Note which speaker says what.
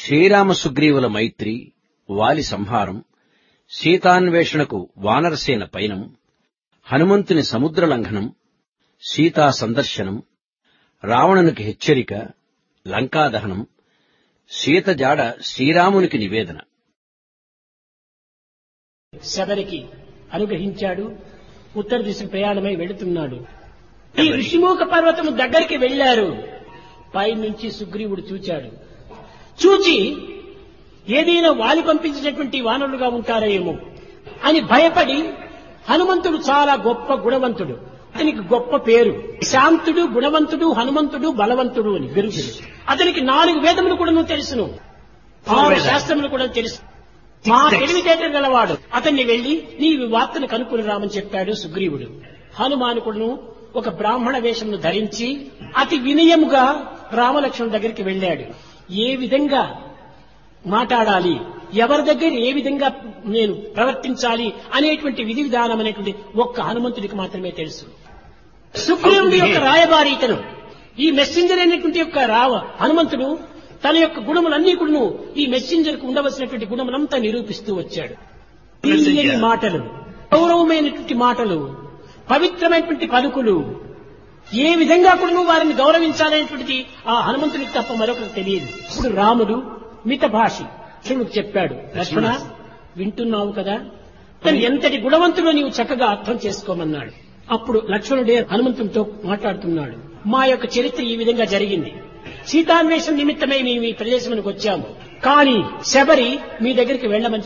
Speaker 1: శ్రీరామ సుగ్రీవుల మైత్రి వాలి సంహారం సీతాన్వేషణకు వానరసేన పయనం హనుమంతుని సముద్ర లంఘనం సీతా సందర్శనం రావణునికి హెచ్చరిక లంకాదహనం సీత జాడ శ్రీరామునికి నివేదన
Speaker 2: శబరికి అనుగ్రహించాడు ఉత్తర దిశకు ప్రయాణమై వెళుతున్నాడు ఈ ఋషిముఖ పర్వతము దగ్గరికి వెళ్లారు పైనుంచి సుగ్రీవుడు చూచాడు చూచి ఏదైనా వాలి పంపించినటువంటి వానరులుగా ఉంటారేమో అని భయపడి హనుమంతుడు చాలా గొప్ప గుణవంతుడు అతనికి గొప్ప పేరు శాంతుడు గుణవంతుడు హనుమంతుడు బలవంతుడు అని బిరుదులు అతనికి నాలుగు వేదములు కూడా తెలుసును ఆరు శాస్త్రములు కూడా తెలుసు మా తెలివితేటలు గలవాడు అతన్ని వెళ్లి నీ వార్తను కనుక్కుని రామని చెప్పాడు సుగ్రీవుడు హనుమానుకుడును ఒక బ్రాహ్మణ వేషమును ధరించి అతి వినయముగా రామలక్ష్మణుల దగ్గరికి వెళ్ళాడు ఏ విధంగా మాట్లాడాలి ఎవరి దగ్గర ఏ విధంగా నేను ప్రవర్తించాలి అనేటువంటి విధి విధానం అనేటువంటి ఒక్క హనుమంతుడికి మాత్రమే తెలుసు సుగ్రీవుడి యొక్క రాయబారి ఇతను ఈ మెస్సెంజర్ అనేటువంటి యొక్క రావ హనుమంతుడు తన యొక్క గుణములన్నీ కూడా ఈ మెస్సెంజర్ కు ఉండవలసినటువంటి గుణములంతా నిరూపిస్తూ వచ్చాడు తీయని మాటలు గౌరవమైనటువంటి మాటలు పవిత్రమైనటువంటి పలుకులు ఏ విధంగా కూడా వారిని గౌరవించాలనేటువంటిది ఆ హనుమంతునికి తప్ప మరొకరికి తెలియదు ఇప్పుడు రాముడు మిత భాషి లక్ష్మణుడికి చెప్పాడు లక్ష్మణ వింటున్నావు కదా తను ఎంతటి గుణవంతుడో నీవు చక్కగా అర్థం చేసుకోమన్నాడు అప్పుడు లక్ష్మణుడే హనుమంతునితో మాట్లాడుతున్నాడు మా యొక్క చరిత్ర ఈ విధంగా జరిగింది సీతాన్వేషణ నిమిత్తమై మేము ఈ ప్రదేశానికి వచ్చాము కానీ శబరి మీ దగ్గరికి వెళ్ళమని